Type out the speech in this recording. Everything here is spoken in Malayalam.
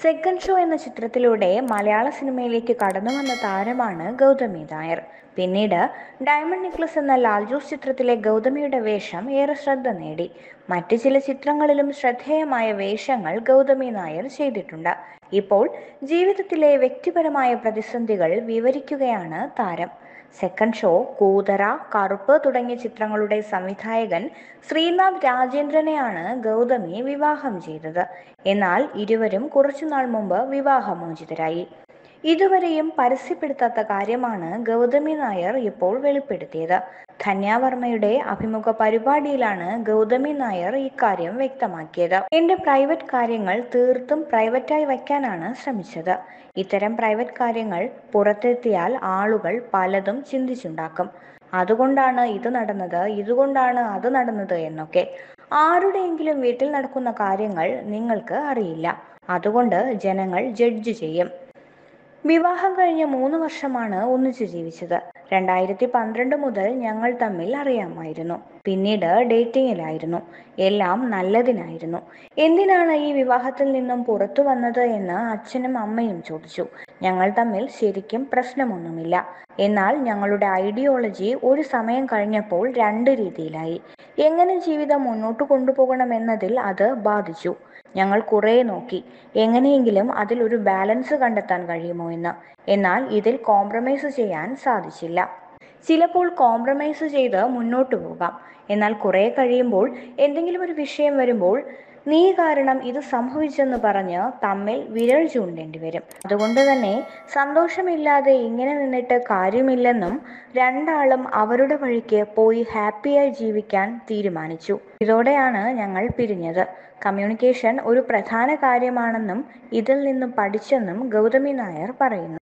സെക്കൻഡ് ഷോ എന്ന ചിത്രത്തിലൂടെ മലയാള സിനിമയിലേക്ക് കടന്നു വന്ന താരമാണ് ഗൗതമി നായർ പിന്നീട് ഡയമണ്ട് നെക്ലസ് എന്ന ലാൽജോസ് ചിത്രത്തിലെ ഗൗതമിയുടെ വേഷം ഏറെ ശ്രദ്ധ നേടി മറ്റ് ചില ചിത്രങ്ങളിലും ശ്രദ്ധേയമായ വേഷങ്ങൾ ഗൗതമി നായർ ചെയ്തിട്ടുണ്ട് ഇപ്പോൾ ജീവിതത്തിലെ വ്യക്തിപരമായ പ്രതിസന്ധികൾ വിവരിക്കുകയാണ് താരം സെക്കൻഡ് ഷോ കൂതറ കറുപ്പ് തുടങ്ങിയ ചിത്രങ്ങളുടെ സംവിധായകൻ ശ്രീനാഥ് രാജേന്ദ്രനെയാണ് ഗൗതമി വിവാഹം ചെയ്തത് എന്നാൽ ഇരുവരും കുറച്ചുനാൾ മുമ്പ് വിവാഹമോചിതരായി ഇതുവരെയും പരസ്യപ്പെടുത്താത്ത കാര്യമാണ് ഗൗതമി നായർ ഇപ്പോൾ വെളിപ്പെടുത്തിയത് ധന്യാവർമ്മയുടെ അഭിമുഖ പരിപാടിയിലാണ് ഗൗതമി നായർ ഇക്കാര്യം വ്യക്തമാക്കിയത് എന്റെ പ്രൈവറ്റ് കാര്യങ്ങൾ തീർത്തും പ്രൈവറ്റായി വയ്ക്കാനാണ് ശ്രമിച്ചത് ഇത്തരം പ്രൈവറ്റ് കാര്യങ്ങൾ പുറത്തെത്തിയാൽ ആളുകൾ പലതും ചിന്തിച്ചുണ്ടാക്കും അതുകൊണ്ടാണ് ഇത് നടന്നത് ഇതുകൊണ്ടാണ് അത് നടന്നത് എന്നൊക്കെ ആരുടെയെങ്കിലും വീട്ടിൽ നടക്കുന്ന കാര്യങ്ങൾ നിങ്ങൾക്ക് അറിയില്ല അതുകൊണ്ട് ജനങ്ങൾ ജഡ്ജ് ചെയ്യും വിവാഹം കഴിഞ്ഞ് മൂന്ന് വർഷമാണ് ഒന്നിച്ചു ജീവിച്ചത് രണ്ടായിരത്തി പന്ത്രണ്ട് മുതൽ ഞങ്ങൾ തമ്മിൽ അറിയാമായിരുന്നു പിന്നീട് ഡേറ്റിംഗിലായിരുന്നു എല്ലാം നല്ലതിനായിരുന്നു എന്തിനാണ് ഈ വിവാഹത്തിൽ നിന്നും പുറത്തു വന്നത് എന്ന് അച്ഛനും അമ്മയും ചോദിച്ചു ഞങ്ങൾ തമ്മിൽ ശരിക്കും പ്രശ്നമൊന്നുമില്ല എന്നാൽ ഞങ്ങളുടെ ഐഡിയോളജി ഒരു സമയം കഴിഞ്ഞപ്പോൾ രണ്ട് രീതിയിലായി എങ്ങനെ ജീവിതം മുന്നോട്ട് കൊണ്ടുപോകണമെന്നതിൽ അത് ബാധിച്ചു ഞങ്ങൾ കുറേ നോക്കി എങ്ങനെയെങ്കിലും അതിൽ ഒരു ബാലൻസ് കണ്ടെത്താൻ കഴിയുമോ എന്ന് എന്നാൽ ഇതിൽ കോംപ്രമൈസ് ചെയ്യാൻ സാധിച്ചില്ല ചിലപ്പോൾ കോംപ്രമൈസ് ചെയ്ത് മുന്നോട്ട് പോകാം എന്നാൽ കുറെ കഴിയുമ്പോൾ എന്തെങ്കിലും ഒരു വിഷയം വരുമ്പോൾ നീ കാരണം ഇത് സംഭവിച്ചെന്ന് പറഞ്ഞ് തമ്മിൽ വിരൽ ചൂണ്ടേണ്ടി വരും അതുകൊണ്ട് തന്നെ സന്തോഷമില്ലാതെ ഇങ്ങനെ നിന്നിട്ട് കാര്യമില്ലെന്നും രണ്ടാളും അവരുടെ വഴിക്ക് പോയി ഹാപ്പിയായി ജീവിക്കാൻ തീരുമാനിച്ചു ഇതോടെയാണ് ഞങ്ങൾ പിരിഞ്ഞത് കമ്മ്യൂണിക്കേഷൻ ഒരു പ്രധാന കാര്യമാണെന്നും ഇതിൽ നിന്നും പഠിച്ചെന്നും ഗൗതമി നായർ പറയുന്നു